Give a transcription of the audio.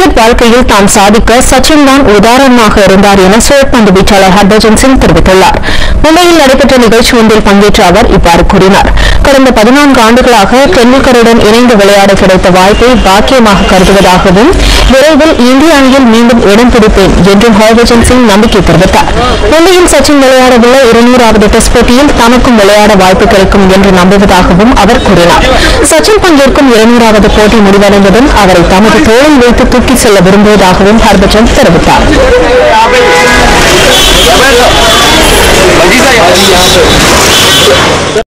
cricket வாழ்க்கையில் தான் சாதிக்க சச்சின் தான் உதாரணமாக இருந்தார் என சுழற்பந்து வீச்சாளர் ஹர்பஜன் சிங் தெரிவித்துள்ளார் மும்பையில் நடைபெற்ற நிகழ்ச்சி ஒன்றில் பங்கேற்ற அவர் இவ்வாறு கூறினார் கடந்த பதினான்கு ஆண்டுகளாக டெண்டுல்கருடன் இணைந்து விளையாட கிடைத்த வாய்ப்பை பாக்கியமாக கருதுவதாகவும் விரைவில் இந்திய அணியில் மீண்டும் இடம் பிடிப்பேன் என்றும் ஹர்பஜன் சிங் நம்பிக்கை தெரிவித்தார் மும்பையில் சச்சின் விளையாடவுள்ள இருநூறாவது டெஸ்ட் போட்டியில் தனக்கும் விளையாட வாய்ப்பு கிடைக்கும் என்று நம்புவதாகவும் அவர் கூறினார் சச்சின் பங்கேற்கும் இருநூறாவது போட்டி முடிவடைந்ததும் அவரை தமது தோளில் வைத்து தூக்கி செல்ல விரும்புவதாகவும் ஹர்பஜன் தெரிவித்தார் बंदी सा यहाँ पे